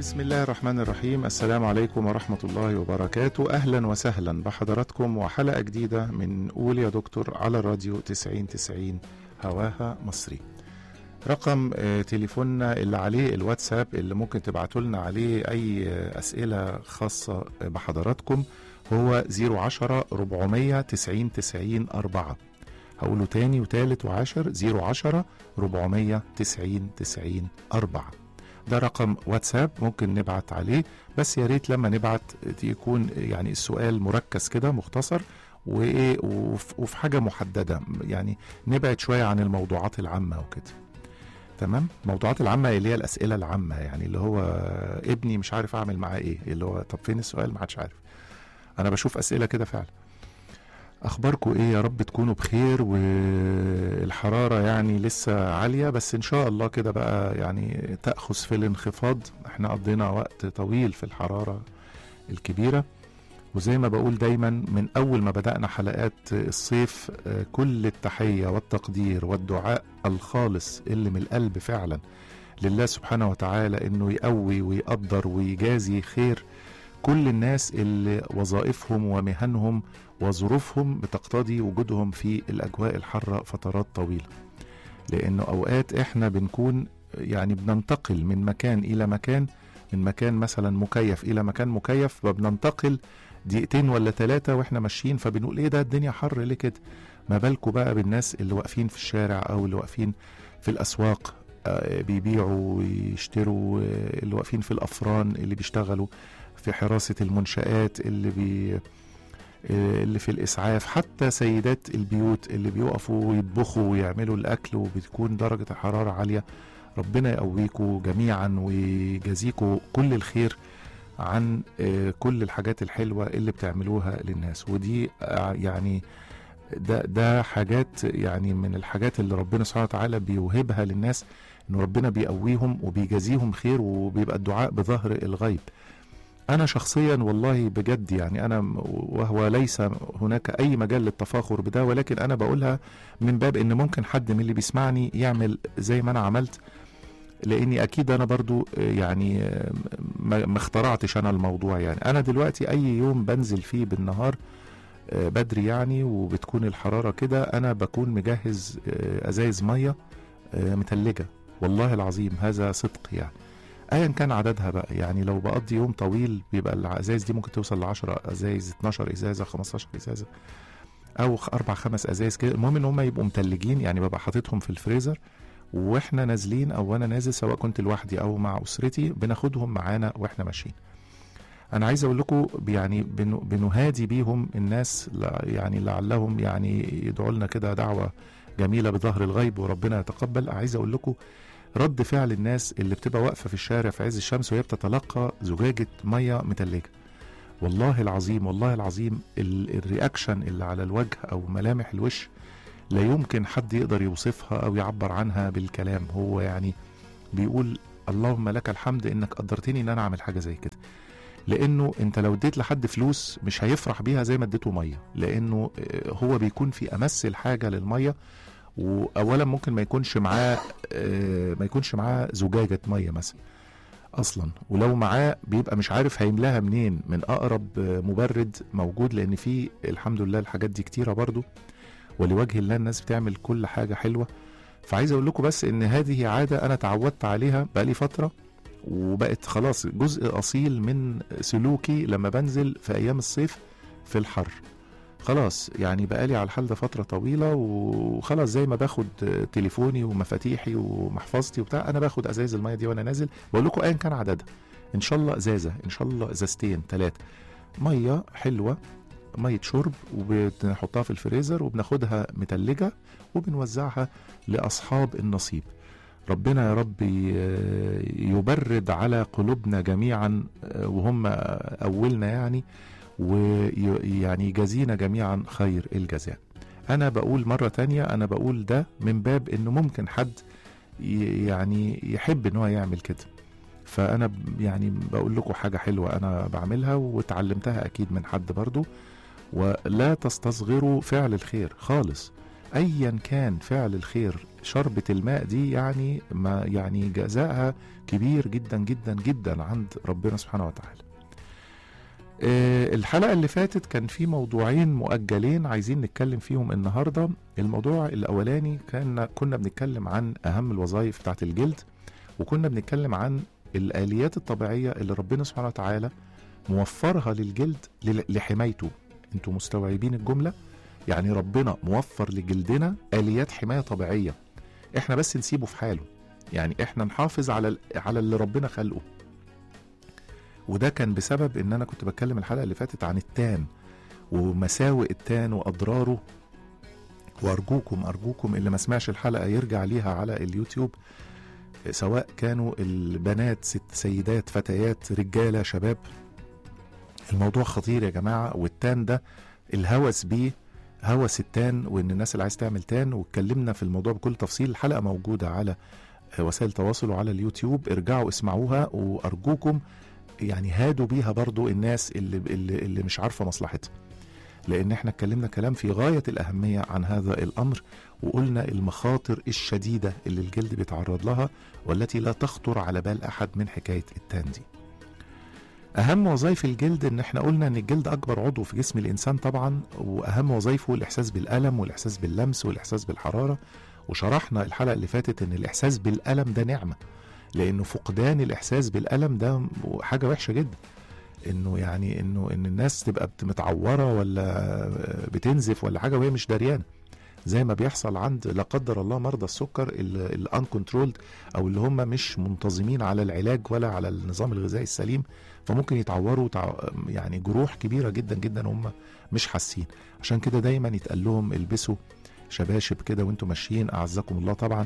بسم الله الرحمن الرحيم السلام عليكم ورحمة الله وبركاته أهلا وسهلا بحضراتكم وحلقة جديدة من قول يا دكتور على الراديو 90 90 هواها مصري رقم آه، تليفوننا اللي عليه الواتساب اللي ممكن تبعتوا لنا عليه أي آه، أسئلة خاصة بحضراتكم هو 010 490 90 4 هقوله تاني وتالت وعاشر 010 490 90 4 ده رقم واتساب ممكن نبعت عليه بس يا ريت لما نبعت يكون يعني السؤال مركز كده مختصر وايه وف- وفي حاجه محدده يعني نبعد شويه عن الموضوعات العامه وكده تمام الموضوعات العامه اللي هي الاسئله العامه يعني اللي هو ابني مش عارف اعمل معاه ايه اللي هو طب فين السؤال ما حدش عارف انا بشوف اسئله كده فعلا اخباركم ايه يا رب تكونوا بخير والحراره يعني لسه عاليه بس ان شاء الله كده بقى يعني تاخذ في الانخفاض احنا قضينا وقت طويل في الحراره الكبيره وزي ما بقول دايما من اول ما بدانا حلقات الصيف آه، كل التحيه والتقدير والدعاء الخالص اللي من القلب فعلا لله سبحانه وتعالى انه يقوي ويقدر ويجازي خير كل الناس اللي وظائفهم ومهنهم وظروفهم بتقتضي وجودهم في الأجواء الحارة فترات طويلة لأنه أوقات إحنا بنكون يعني بننتقل من مكان إلى مكان من مكان مثلا مكيف إلى مكان مكيف فبننتقل دقيقتين ولا ثلاثة وإحنا ماشيين فبنقول إيه ده الدنيا حر ليه كده ما بالكوا بقى بالناس اللي واقفين في الشارع أو اللي واقفين في الأسواق آه، بيبيعوا ويشتروا آه، اللي واقفين في الأفران اللي بيشتغلوا في حراسة المنشآت اللي بي اللي في الإسعاف حتى سيدات البيوت اللي بيقفوا ويطبخوا ويعملوا الأكل وبتكون درجة الحرارة عالية ربنا يقويكم جميعا ويجازيكم كل الخير عن آه، كل الحاجات الحلوة اللي بتعملوها للناس ودي آه، يعني ده ده حاجات يعني من الحاجات اللي ربنا سبحانه وتعالى بيوهبها للناس ان ربنا بيقويهم وبيجازيهم خير وبيبقى الدعاء بظهر الغيب انا شخصيا والله بجد يعني انا م- وهو ليس هناك اي مجال للتفاخر بده ولكن انا بقولها من باب ان ممكن حد من اللي بيسمعني يعمل زي ما انا عملت لاني اكيد انا برضو آه، يعني آه، ما ما اخترعتش انا الموضوع يعني انا دلوقتي اي يوم بنزل فيه بالنهار آه، بدري يعني وبتكون الحرارة كده انا بكون مجهز آه، ازايز مية آه، متلجة والله العظيم هذا صدق يعني ايا كان عددها بقى يعني لو بقضي يوم طويل بيبقى الازايز دي ممكن توصل ل 10 ازايز 12 ازازه 15 ازازه او خ- اربع خمس ازايز كده المهم ان هم يبقوا متلجين يعني ببقى حاططهم في الفريزر واحنا نازلين او وانا نازل سواء كنت لوحدي او مع اسرتي بناخدهم معانا واحنا ماشيين انا عايز اقول لكم يعني بن- بنهادي بيهم الناس لا- يعني لعلهم يعني يدعوا لنا كده دعوه جميله بظهر الغيب وربنا يتقبل عايز اقول لكم رد فعل الناس اللي بتبقى واقفه في الشارع في عز الشمس وهي بتتلقى زجاجه ميه متلجه والله العظيم والله العظيم ال- الرياكشن اللي على الوجه او ملامح الوش لا يمكن حد يقدر يوصفها او يعبر عنها بالكلام هو يعني بيقول اللهم لك الحمد انك قدرتني ان انا اعمل حاجه زي كده لانه انت لو اديت لحد فلوس مش هيفرح بيها زي ما اديته ميه لانه آه، هو بيكون في امس الحاجه للميه واولا ممكن ما يكونش معاه آه، ما يكونش معاه زجاجه ميه مثلا اصلا ولو معاه بيبقى مش عارف هيملاها منين من اقرب آه، مبرد موجود لان في الحمد لله الحاجات دي كتيره برضو ولوجه الله الناس بتعمل كل حاجه حلوه فعايز اقول لكم بس ان هذه عاده انا تعودت عليها بقالي فتره وبقت خلاص جزء اصيل من سلوكي لما بنزل في ايام الصيف في الحر خلاص يعني بقالي على الحال ده فتره طويله وخلاص زي ما باخد تليفوني ومفاتيحي ومحفظتي وبتاع انا باخد ازايز الميه دي وانا نازل بقول لكم ايا كان عددها ان شاء الله ازازه ان شاء الله ازازتين ثلاثه ميه حلوه ميه شرب وبنحطها في الفريزر وبناخدها متلجه وبنوزعها لاصحاب النصيب ربنا يا رب ي- يبرد على قلوبنا جميعا وهم اولنا يعني ويعني يجازينا جميعا خير الجزاء انا بقول مرة تانية انا بقول ده من باب انه ممكن حد ي- يعني يحب ان هو يعمل كده فانا ب- يعني بقول لكم حاجة حلوة انا بعملها واتعلمتها اكيد من حد برضو ولا تستصغروا فعل الخير خالص ايا كان فعل الخير شربة الماء دي يعني ما يعني جزائها كبير جدا جدا جدا عند ربنا سبحانه وتعالى آه، الحلقة اللي فاتت كان في موضوعين مؤجلين عايزين نتكلم فيهم النهاردة الموضوع الأولاني كان كنا بنتكلم عن أهم الوظائف بتاعت الجلد وكنا بنتكلم عن الآليات الطبيعية اللي ربنا سبحانه وتعالى موفرها للجلد لل- لحمايته انتوا مستوعبين الجملة يعني ربنا موفر لجلدنا آليات حماية طبيعية احنا بس نسيبه في حاله يعني احنا نحافظ على ال- على اللي ربنا خلقه وده كان بسبب ان انا كنت بتكلم الحلقه اللي فاتت عن التان ومساوئ التان واضراره وارجوكم ارجوكم اللي ما سمعش الحلقه يرجع ليها على اليوتيوب سواء كانوا البنات ست سيدات فتيات رجاله شباب الموضوع خطير يا جماعه والتان ده الهوس بيه هوس التان وان الناس اللي عايز تعمل تان واتكلمنا في الموضوع بكل تفصيل الحلقه موجوده على وسائل التواصل وعلى اليوتيوب ارجعوا اسمعوها وارجوكم يعني هادوا بيها برضو الناس اللي, اللي, اللي مش عارفة مصلحتها لأن احنا اتكلمنا كلام في غاية الأهمية عن هذا الأمر وقلنا المخاطر الشديدة اللي الجلد بيتعرض لها والتي لا تخطر على بال أحد من حكاية التان دي أهم وظائف الجلد إن احنا قلنا إن الجلد أكبر عضو في جسم الإنسان طبعا وأهم وظائفه الإحساس بالألم والإحساس باللمس والإحساس بالحرارة وشرحنا الحلقة اللي فاتت إن الإحساس بالألم ده نعمة لانه فقدان الاحساس بالالم ده حاجه وحشه جدا انه يعني انه ان الناس تبقى بت- متعوره ولا بتنزف ولا حاجه وهي مش دريانه زي ما بيحصل عند لا قدر الله مرضى السكر الان كنترولد او اللي هم مش منتظمين على العلاج ولا على النظام الغذائي السليم فممكن يتعوروا تع... يعني جروح كبيره جدا جدا هم مش حاسين عشان كده دايما يتقال لهم البسوا شباشب كده وانتم ماشيين اعزكم الله طبعا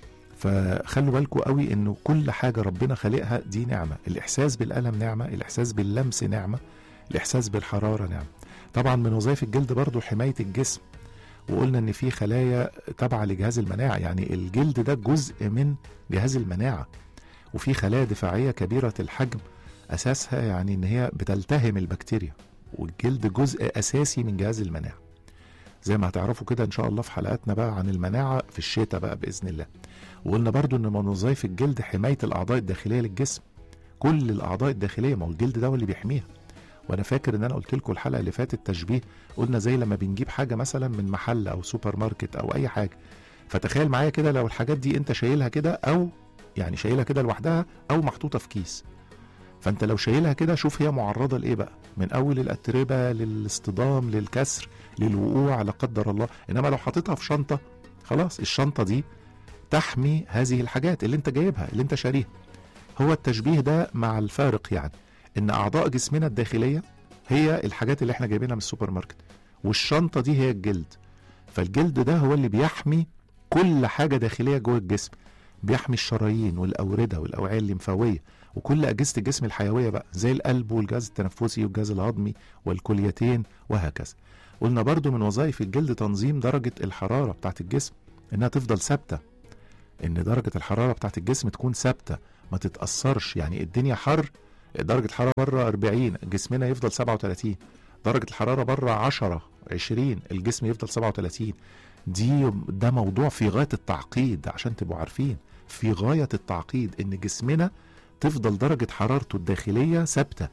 فخلوا بالكم قوي انه كل حاجه ربنا خالقها دي نعمه الاحساس بالالم نعمه الاحساس باللمس نعمه الاحساس بالحراره نعمه طبعا من وظائف الجلد برضو حمايه الجسم وقلنا ان في خلايا تابعه لجهاز المناعه يعني الجلد ده جزء من جهاز المناعه وفي خلايا دفاعيه كبيره الحجم اساسها يعني ان هي بتلتهم البكتيريا والجلد جزء اساسي من جهاز المناعه زي ما هتعرفوا كده ان شاء الله في حلقاتنا بقى عن المناعه في الشتاء بقى باذن الله وقلنا برضو ان من وظائف الجلد حمايه الاعضاء الداخليه للجسم كل الاعضاء الداخليه ما هو الجلد ده هو اللي بيحميها وانا فاكر ان انا قلت لكم الحلقه اللي فاتت تشبيه قلنا زي لما بنجيب حاجه مثلا من محل او سوبر ماركت او اي حاجه فتخيل معايا كده لو الحاجات دي انت شايلها كده او يعني شايلها كده لوحدها او محطوطه في كيس فانت لو شايلها كده شوف هي معرضه لايه بقى من اول الاتربه للاصطدام للكسر للوقوع لا قدر الله انما لو حاططها في شنطه خلاص الشنطه دي تحمي هذه الحاجات اللي انت جايبها اللي انت شاريها هو التشبيه ده مع الفارق يعني ان اعضاء جسمنا الداخليه هي الحاجات اللي احنا جايبينها من السوبر ماركت والشنطه دي هي الجلد فالجلد ده هو اللي بيحمي كل حاجه داخليه جوه الجسم بيحمي الشرايين والاورده والاوعيه الليمفاويه وكل اجهزه الجسم الحيويه بقى زي القلب والجهاز التنفسي والجهاز الهضمي والكليتين وهكذا قلنا برضو من وظائف الجلد تنظيم درجه الحراره بتاعت الجسم انها تفضل ثابته ان درجه الحراره بتاعت الجسم تكون ثابته ما تتاثرش يعني الدنيا حر درجه الحراره بره 40 جسمنا يفضل 37 درجه الحراره بره 10 20 الجسم يفضل 37 دي ده موضوع في غايه التعقيد عشان تبقوا عارفين في غايه التعقيد ان جسمنا تفضل درجه حرارته الداخليه ثابته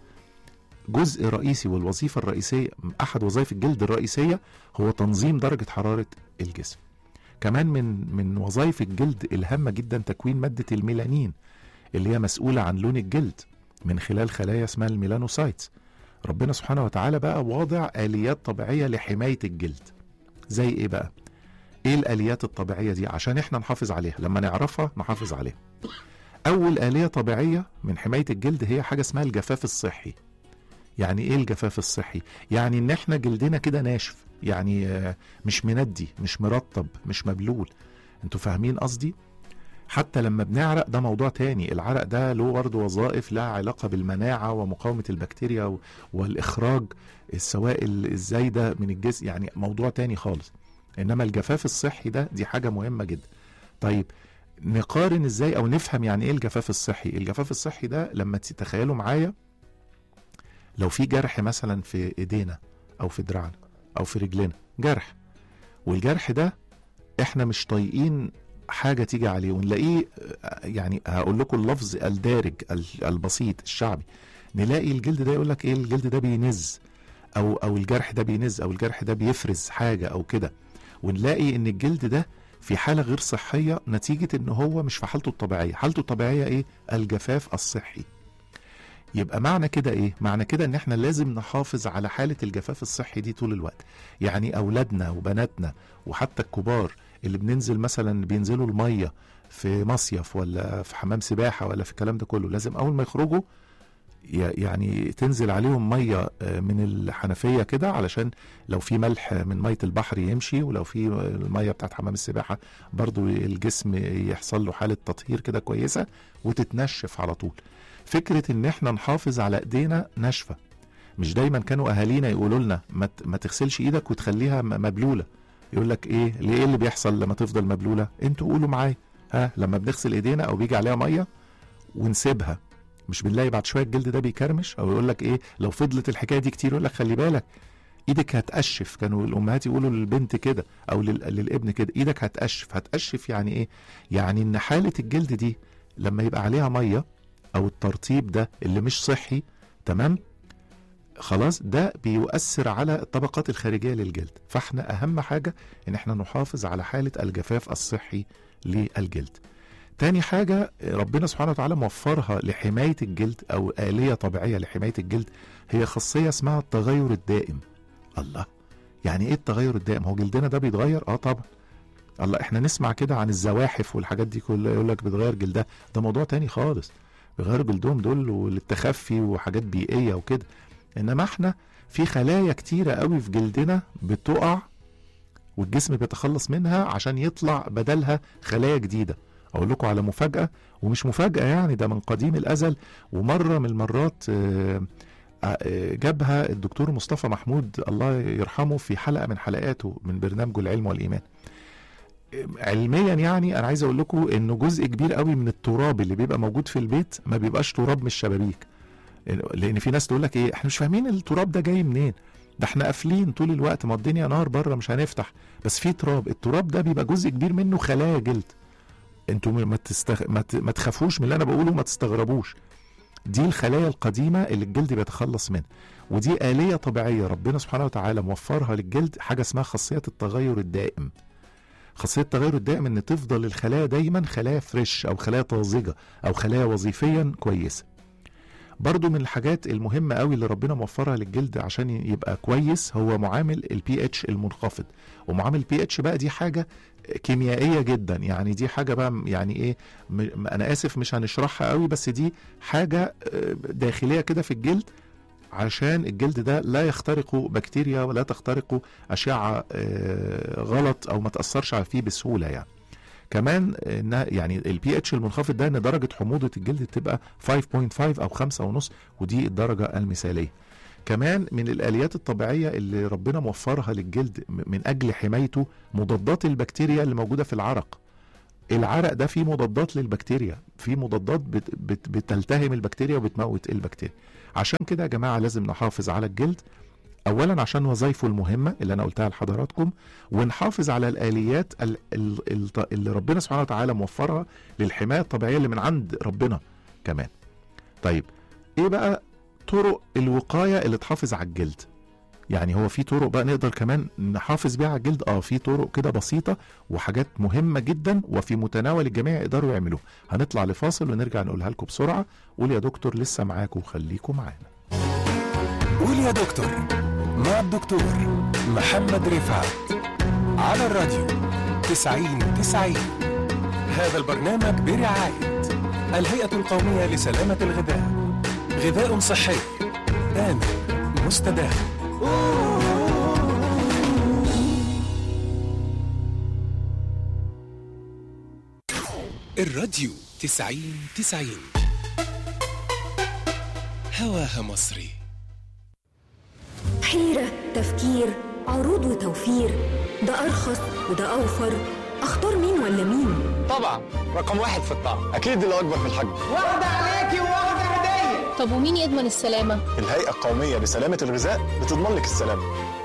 جزء رئيسي والوظيفه الرئيسيه احد وظائف الجلد الرئيسيه هو تنظيم درجه حراره الجسم كمان من من وظائف الجلد الهامه جدا تكوين ماده الميلانين اللي هي مسؤوله عن لون الجلد من خلال خلايا اسمها الميلانوسايتس ربنا سبحانه وتعالى بقى واضع اليات طبيعيه لحمايه الجلد زي ايه بقى ايه الاليات الطبيعيه دي عشان احنا نحافظ عليها لما نعرفها نحافظ عليها اول اليه طبيعيه من حمايه الجلد هي حاجه اسمها الجفاف الصحي يعني ايه الجفاف الصحي يعني ان احنا جلدنا كده ناشف يعني آه، مش مندي مش مرطب مش مبلول انتوا فاهمين قصدي حتى لما بنعرق ده موضوع تاني العرق ده له برضه وظائف لها علاقة بالمناعة ومقاومة البكتيريا و- والإخراج السوائل الزايدة من الجسم يعني موضوع تاني خالص إنما الجفاف الصحي ده دي حاجة مهمة جدا طيب نقارن ازاي او نفهم يعني ايه الجفاف الصحي الجفاف الصحي ده لما تتخيلوا معايا لو في جرح مثلا في ايدينا او في دراعنا او في رجلنا جرح والجرح ده احنا مش طايقين حاجه تيجي عليه ونلاقيه آه، يعني هقول لكم اللفظ الدارج ال- البسيط الشعبي نلاقي الجلد ده يقول لك ايه الجلد ده بينز او او الجرح ده بينز او الجرح ده بيفرز حاجه او كده ونلاقي ان الجلد ده في حاله غير صحيه نتيجه ان هو مش في حالته الطبيعيه حالته الطبيعيه ايه الجفاف الصحي يبقى معنى كده ايه معنى كده ان احنا لازم نحافظ على حاله الجفاف الصحي دي طول الوقت يعني اولادنا وبناتنا وحتى الكبار اللي بننزل مثلا بينزلوا الميه في مصيف ولا في حمام سباحه ولا في الكلام ده كله لازم اول ما يخرجوا ي- يعني تنزل عليهم ميه آه، من الحنفيه كده علشان لو في ملح من ميه البحر يمشي ولو في الميه بتاعت حمام السباحه برضو الجسم يحصل له حاله تطهير كده كويسه وتتنشف على طول فكره ان احنا نحافظ على ايدينا ناشفه مش دايما كانوا اهالينا يقولوا لنا ما ت- ما تغسلش ايدك وتخليها م- مبلوله يقول لك ايه ليه ايه اللي بيحصل لما تفضل مبلوله انتوا قولوا معايا ها لما بنغسل ايدينا او بيجي عليها ميه ونسيبها مش بنلاقي بعد شويه الجلد ده بيكرمش او يقول لك ايه لو فضلت الحكايه دي كتير يقول لك خلي بالك ايدك هتقشف كانوا الامهات يقولوا للبنت كده او لل- للابن كده ايدك هتقشف هتقشف يعني ايه يعني ان حاله الجلد دي لما يبقى عليها ميه او الترطيب ده اللي مش صحي تمام خلاص ده بيؤثر على الطبقات الخارجيه للجلد فاحنا اهم حاجه ان احنا نحافظ على حاله الجفاف الصحي للجلد تاني حاجة ربنا سبحانه وتعالى موفرها لحماية الجلد أو آلية طبيعية لحماية الجلد هي خاصية اسمها التغير الدائم الله يعني ايه التغير الدائم هو جلدنا ده بيتغير اه طبعا الله احنا نسمع كده عن الزواحف والحاجات دي كلها يقول لك بتغير جلدها ده موضوع تاني خالص بيغيروا جلدهم دول وللتخفي وحاجات بيئية وكده انما احنا في خلايا كتيرة قوي في جلدنا بتقع والجسم بيتخلص منها عشان يطلع بدلها خلايا جديدة اقول لكم على مفاجأة ومش مفاجأة يعني ده من قديم الازل ومرة من المرات آه، آه، جابها الدكتور مصطفى محمود الله يرحمه في حلقة من حلقاته من برنامجه العلم والإيمان علميا يعني انا عايز اقول لكم انه جزء كبير قوي من التراب اللي بيبقى موجود في البيت ما بيبقاش تراب من الشبابيك لان في ناس تقول لك ايه احنا مش فاهمين التراب ده جاي منين ده احنا قافلين طول الوقت ما الدنيا نار بره مش هنفتح بس في تراب التراب ده بيبقى جزء كبير منه خلايا جلد انتوا ما تستغ... ما, ت... ما تخافوش من اللي انا بقوله ما تستغربوش دي الخلايا القديمه اللي الجلد بيتخلص منها ودي آلية طبيعية ربنا سبحانه وتعالى موفرها للجلد حاجة اسمها خاصية التغير الدائم خاصية التغير الدائم ان تفضل الخلايا دايما خلايا فريش او خلايا طازجة او خلايا وظيفيا كويسة برضو من الحاجات المهمة قوي اللي ربنا موفرها للجلد عشان يبقى كويس هو معامل البي اتش المنخفض ومعامل البي اتش بقى دي حاجة كيميائية جدا يعني دي حاجة بقى يعني ايه م- انا اسف مش هنشرحها قوي بس دي حاجة آه، داخلية كده في الجلد عشان الجلد ده لا يخترق بكتيريا ولا تخترق أشعة آه، غلط أو ما تأثرش فيه بسهولة يعني كمان انها يعني البي اتش المنخفض ده ان درجه حموضه الجلد تبقى 5.5 او 5.5 ودي الدرجه المثاليه كمان من الاليات الطبيعيه اللي ربنا موفرها للجلد م- من اجل حمايته مضادات البكتيريا اللي موجوده في العرق العرق ده فيه مضادات للبكتيريا فيه مضادات بت بت بتلتهم البكتيريا وبتموت البكتيريا عشان كده يا جماعه لازم نحافظ على الجلد اولا عشان وظائفه المهمه اللي انا قلتها لحضراتكم ونحافظ على الاليات ال- ال- ال- اللي ربنا سبحانه وتعالى موفرها للحمايه الطبيعيه اللي من عند ربنا كمان طيب ايه بقى طرق الوقايه اللي تحافظ على الجلد يعني هو في طرق بقى نقدر كمان نحافظ بيها على الجلد اه في طرق كده بسيطه وحاجات مهمه جدا وفي متناول الجميع يقدروا يعملوها هنطلع لفاصل ونرجع نقولها لكم بسرعه قول يا دكتور لسه معاكم خليكم معانا قول يا دكتور مع الدكتور محمد رفعت على الراديو تسعين تسعين هذا البرنامج برعاية الهيئة القومية لسلامة الغذاء غذاء صحي آمن مستدام الراديو تسعين تسعين هواها مصري حيرة تفكير عروض وتوفير ده أرخص وده أوفر أختار مين ولا مين طبعا رقم واحد في الطعم اكيد اللي اكبر في الحجم واخدة عليكي واخدة هدية طب ومين يضمن السلامة؟ الهيئه القوميه لسلامه الغذاء بتضمن لك السلامه